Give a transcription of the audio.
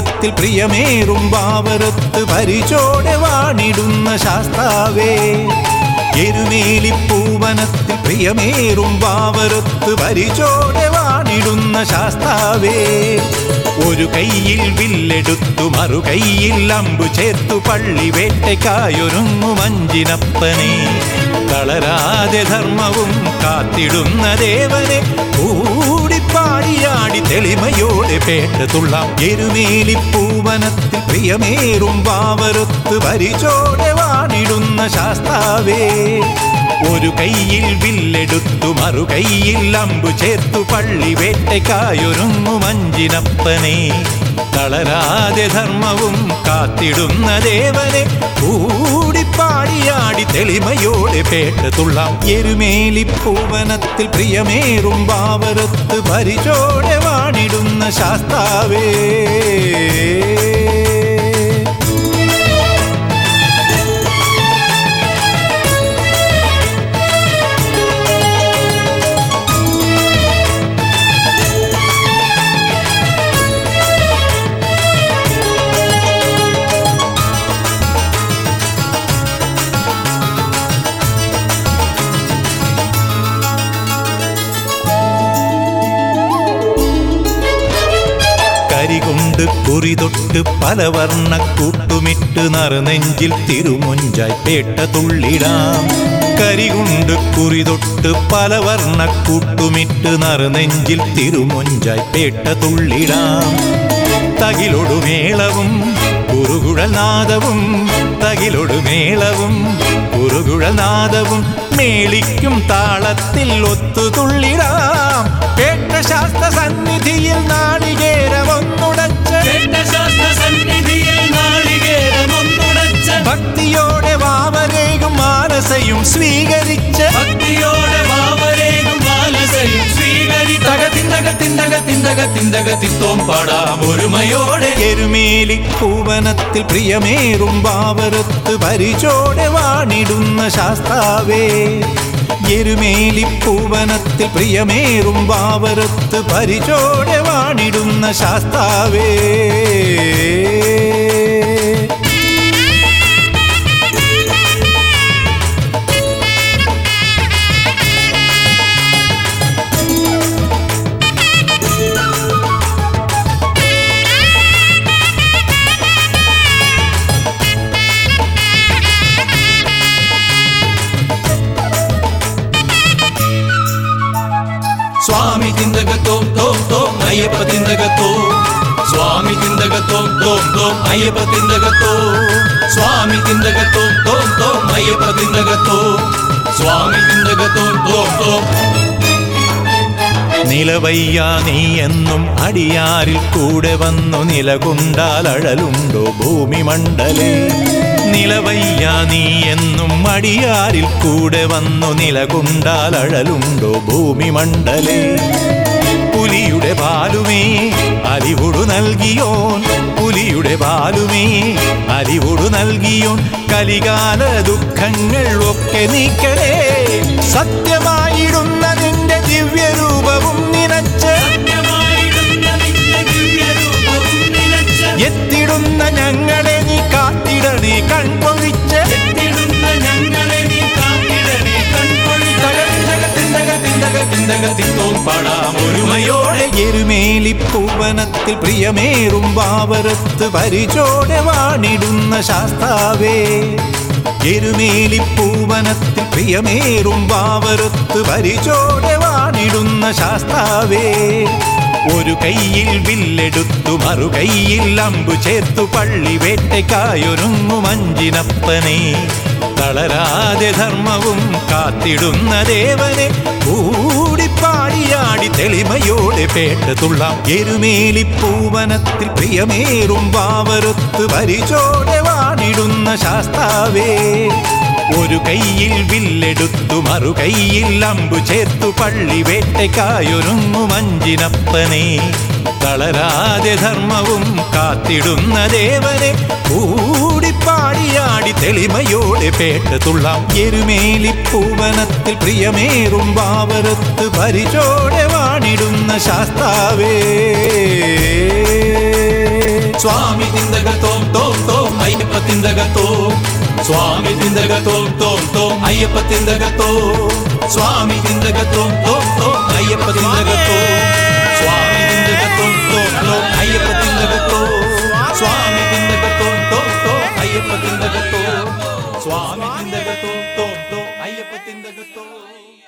പൂവനത്തിൽ പ്രിയമേറും ബാവരത്ത് പരിചോടെ വാണിടുന്ന ശാസ്താവേ എരുമേലി പൂവനത്തിൽ പ്രിയമേറും ബാവരത്ത് പരിചോടെ വാണിടുന്ന ശാസ്താവേ ഒരു കൈയിൽ വില്ലെടുത്തു മറു കൈയിൽ അമ്പു ചേർത്തു പള്ളി വേട്ടയ്ക്കായൊരുങ്ങു മഞ്ചിനപ്പനെ തളരാതെ ധർമ്മവും കാത്തിടുന്ന ദേവനെ കൂടിപ്പാടിയാടി തെളിമയോടെ പേട്ട തുള്ളാം എരുമേലി പൂവനത്തിൽ പ്രിയമേറും പാവരത്ത് പരിചോടെ വാണിടുന്ന ശാസ്താവേ ഒരു കൈയിൽ വില്ലെടുത്തു മറു കൈയിൽ അമ്പു ചേർത്തു പള്ളി വേട്ടയ്ക്കായൊരുങ്ങു മഞ്ചിനപ്പനെ തളരാതെ ധർമ്മവും കാത്തിടുന്ന ദേവനെ കൂടിപ്പാടിയാടി തെളിമയോടെ പേട്ട തുള്ളാം എരുമേലി പൂവനത്തിൽ പ്രിയമേറും പാവരത്ത് പരിചോടെ വാണിടുന്ന ശാസ്താവേ കരികൊണ്ട് കുറിതൊട്ട് പലവർണ്ണ കൂട്ടുമിട്ട് നറുനെഞ്ചിൽ തിരുമുഞ്ചായി പേട്ട തുള്ളിടാം കരികൊണ്ട് കുറിതൊട്ട് പലവർണ്ണ കൂട്ടുമിട്ട് നറുനെഞ്ചിൽ തിരുമുഞ്ചായി പേട്ട തുള്ളിടാം തകിലൊടു മേളവും കുറുകുഴൽ നാദവും തകിലൊടു മേളവും കുറുകുഴൽ നാദവും മേളിക്കും താളത്തിൽ ഒത്തുതുള്ളിടാം കേട്ട ശാസ്ത്ര സന്നിധിയിൽ നാളികേരമൊന്നുടച്ച് ഭക്തിയോടെ വാവരേകും മാനസയും സ്വീകരിച്ച് ഒരുമയോടെ എരുമേലി പൂവനത്തിൽ പ്രിയമേറും ബാവരത്ത് പരിചോടെ വാണിടുന്ന ശാസ്താവേ എരുമേലി പൂവനത്തിൽ പ്രിയമേറും ബാവരത്ത് പരിചോടെ വാണിടുന്ന ശാസ്താവേ സ്വാമി തിന്തകത്തോം തോം തോം അയ്യപ്പ തിന്തകത്തോ സ്വാമി തിന്തകത്തോം തോം തോം അയ്യപ്പ തിന്തകത്തോ സ്വാമി തിന്തകത്തോം തോം തോം അയ്യപ്പ തിന്തകത്തോ സ്വാമി തിന്തകത്തോം തോം തോം നിലവയ്യ നീ എന്നും അടിയാരിൽ കൂടെ വന്നു നിലകൊണ്ടാൽ അഴലുണ്ടോ ഭൂമി മണ്ഡലേ നിലവയ്യ നീ എന്നും അടിയാരിൽ കൂടെ വന്നു നിലകൊണ്ടാൽ അഴലുണ്ടോ ഭൂമി മണ്ഡലേ പുലിയുടെ പാലുമേ അലിവുടു നൽകിയോൻ പുലിയുടെ പാലുമേ അലിവുടു നൽകിയോൻ കലികാല ദുഃഖങ്ങൾ ഒക്കെ നീക്കണേ സത്യമായിടുന്ന നിന്റെ ദിവ്യരൂപവും നിനച്ച് എത്തിടുന്ന ഞങ്ങളെ നീ കാത്തിടണേ കൺപൊഴിച്ച് ഒരുമയോടെ എരുമേലി പൂവനത്തിൽ പ്രിയമേറും ബാവരത്ത് പരിചോടെ വാണിടുന്ന ശാസ്താവേ എരുമേലി പൂവനത്തിൽ പ്രിയമേറും ബാവരത്ത് പരിചോടെ വാണിടുന്ന ശാസ്താവേ ഒരു കൈയിൽ വില്ലെടുത്തു മറു കൈയിൽ അമ്പു ചേർത്തു പള്ളി വേട്ടയ്ക്കായൊരുങ്ങു മഞ്ചിനപ്പനെ തളരാതെ ധർമ്മവും കാത്തിടുന്ന ദേവനെ കൂടിപ്പാടിയാടി തെളിമയോടെ പേട്ട തുള്ളാം എരുമേലി പൂവനത്തിൽ പ്രിയമേറും പാവരത്ത് പരിചോടെ വാണിടുന്ന ശാസ്താവേ ഒരു കൈയിൽ വില്ലെടുത്തു മറു കൈയിൽ അമ്പു ചേർത്തു പള്ളി വേട്ടയ്ക്കായൊരുങ്ങു മഞ്ചിനപ്പനെ തളരാതെ ധർമ്മവും കാത്തിടുന്ന ദേവനെ കൂടിപ്പാടിയാടി തെളിമയോടെ പേട്ട തുള്ളാം എരുമേലി പൂവനത്തിൽ പ്രിയമേറും പാവരത്ത് പരിചോടെ വാണിടുന്ന ശാസ്താവേ സ്വാമി തിന്തകത്തോം തോം തോം അയ്യപ്പ തിന്തകത്തോ സ്വാമി തിന്തകത്തോം തോം തോം അയ്യപ്പ തിന്തകത്തോ സ്വാമി തിന്തകത്തോം തോം തോം അയ്യപ്പ തിന്തകത്തോ സ്വാമി തിന്തകത്തോം തോം തോം അയ്യപ്പ തിന്തകത്തോ സ്വാമി തിന്തകത്തോം തോം തോം അയ്യപ്പ തിന്തകത്തോ സ്വാമി തിന്തകത്തോം തോം തോം അയ്യപ്പ തിന്തകത്തോ